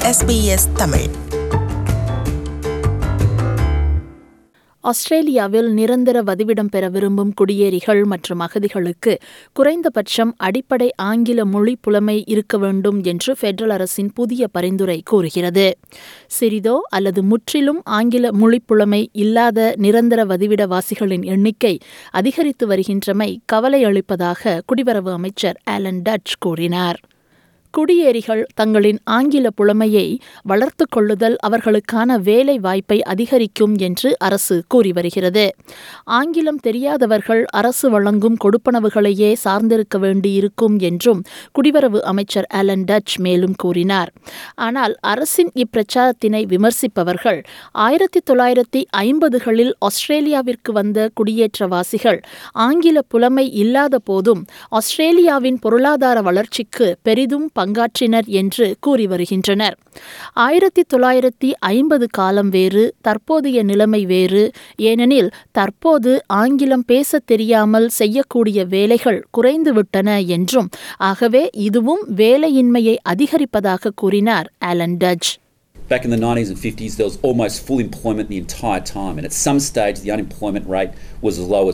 SBS Tamil ஆஸ்திரேலியாவில் நிரந்தர வதிவிடம் பெற விரும்பும் குடியேறிகள் மற்றும் அகதிகளுக்கு குறைந்தபட்சம் அடிப்படை ஆங்கில மொழி புலமை இருக்க வேண்டும் என்று பெடரல் அரசின் புதிய பரிந்துரை கூறுகிறது சிறிதோ அல்லது முற்றிலும் ஆங்கில மொழி புலமை இல்லாத நிரந்தர வதிவிடவாசிகளின் எண்ணிக்கை அதிகரித்து வருகின்றமை கவலை அளிப்பதாக குடிவரவு அமைச்சர் ஆலன் டச் கூறினார் குடியேறிகள் தங்களின் ஆங்கில புலமையை வளர்த்து கொள்ளுதல் அவர்களுக்கான வேலை வாய்ப்பை அதிகரிக்கும் என்று அரசு கூறி வருகிறது ஆங்கிலம் தெரியாதவர்கள் அரசு வழங்கும் கொடுப்பனவுகளையே சார்ந்திருக்க வேண்டியிருக்கும் என்றும் குடிவரவு அமைச்சர் ஆலன் டச் மேலும் கூறினார் ஆனால் அரசின் இப்பிரச்சாரத்தினை விமர்சிப்பவர்கள் ஆயிரத்தி தொள்ளாயிரத்தி ஐம்பதுகளில் ஆஸ்திரேலியாவிற்கு வந்த குடியேற்றவாசிகள் ஆங்கில புலமை இல்லாத போதும் ஆஸ்திரேலியாவின் பொருளாதார வளர்ச்சிக்கு பெரிதும் பங்காற்றினர் என்று கூறி வருகின்றனர் ஆயிரத்தி தொள்ளாயிரத்தி ஐம்பது காலம் வேறு தற்போதைய நிலைமை வேறு ஏனெனில் தற்போது ஆங்கிலம் பேசத் தெரியாமல் செய்யக்கூடிய வேலைகள் குறைந்துவிட்டன என்றும் ஆகவே இதுவும் வேலையின்மையை அதிகரிப்பதாக கூறினார் Alan Tudge Back in the 90s and 50s, there was almost full employment the entire time, and at some stage, the unemployment rate was as low as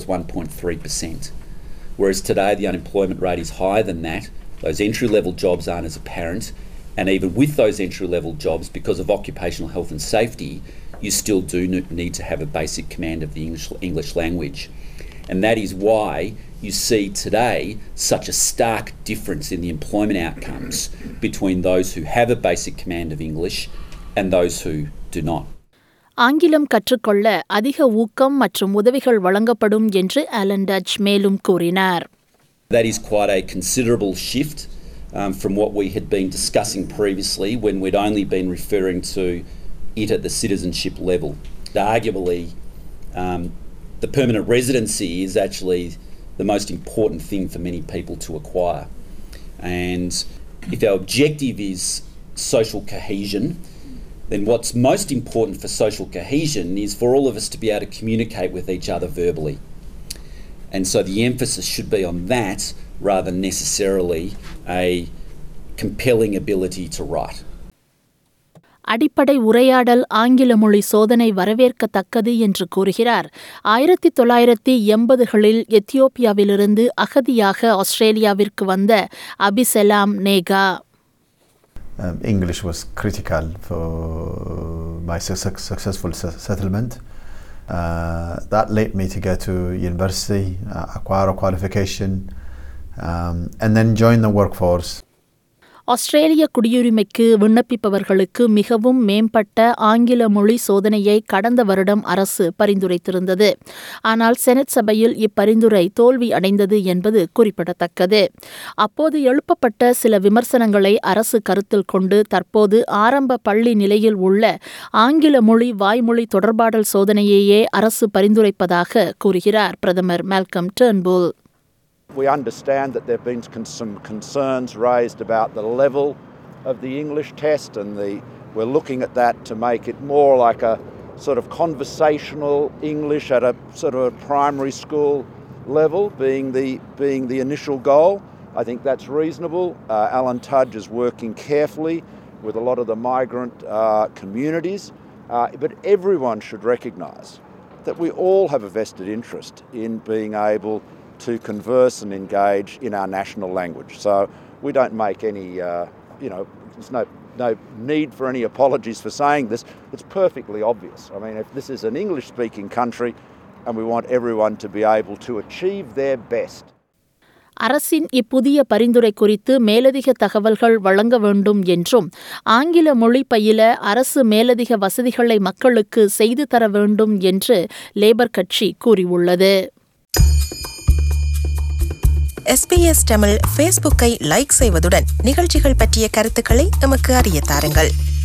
1.3%. Whereas today, the unemployment rate is higher than that. Those entry level jobs aren't as apparent, and even with those entry level jobs, because of occupational health and safety, you still do need to have a basic command of the English, English language. And that is why you see today such a stark difference in the employment outcomes between those who have a basic command of English and those who do not. ஆங்கிலம் கற்றுக்கொள்ள அதிக ஊக்கம் மற்றும் உதவிகள் வழங்கப்படும் என்று Alan touch மேலும் கூறினார் That is quite a considerable shift um, from what we had been discussing previously when we'd only been referring to it at the citizenship level. Arguably, um, the permanent residency is actually the most important thing for many people to acquire. And if our objective is social cohesion, then what's most important for social cohesion is for all of us to be able to communicate with each other verbally. And so the emphasis should be on that rather than necessarily a compelling ability to write. அடிப்படை உரையாடல் ஆங்கில மொழி சோதனை வரவேற்கத்தக்கது என்று கூறுகிறார் ஆயிரத்தி தொள்ளாயிரத்தி எண்பதுகளில் எத்தியோப்பியாவிலிருந்து அகதியாக ஆஸ்திரேலியாவிற்கு வந்த அபிசெலாம் Neha Um, English was critical for my suc- successful se- settlement. Uh, that led me to go to university, uh, acquire a qualification, um, and then join the workforce. ஆஸ்திரேலிய குடியுரிமைக்கு விண்ணப்பிப்பவர்களுக்கு மிகவும் மேம்பட்ட ஆங்கில மொழி சோதனையை கடந்த வருடம் அரசு பரிந்துரைத்திருந்தது ஆனால் செனட் சபையில் இப்பரிந்துரை தோல்வி அடைந்தது என்பது குறிப்பிடத்தக்கது அப்போது எழுப்பப்பட்ட சில விமர்சனங்களை அரசு கருத்தில் கொண்டு தற்போது ஆரம்ப பள்ளி நிலையில் உள்ள ஆங்கில மொழி வாய்மொழி தொடர்பாடல் சோதனையையே அரசு பரிந்துரைப்பதாக கூறுகிறார் பிரதமர் Malcolm Turnbull We understand that there have been con- some concerns raised about the level of the English test, and the, we're looking at that to make it more like a sort of conversational English at a sort of a primary school level, being the being the initial goal. I think that's reasonable. Uh, Alan Tudge is working carefully with a lot of the migrant uh, communities, uh, but everyone should recognise that we all have a vested interest in being able to converse and engage in our national language. So we don't make any, uh, you know, there's no, no need for any apologies for saying this. It's perfectly obvious. I mean, if this is an English speaking country and we want everyone to be able to achieve their best. அரசின் இப்புதிய பரிந்துரை குறித்து மேலதிக தகவல்கள் வழங்க வேண்டும் என்றும் ஆங்கில மொழி பயில அரசு மேலதிக வசதிகளை மக்களுக்கு செய்து தர வேண்டும் என்று லேபர் கட்சி கூறியுள்ளது SBS தமிழ் ஃபேஸ்புக்கை லைக் செய்வதுடன் நிகழ்ச்சிகள் பற்றிய கருத்துக்களை எமக்கு அறிய தாருங்கள்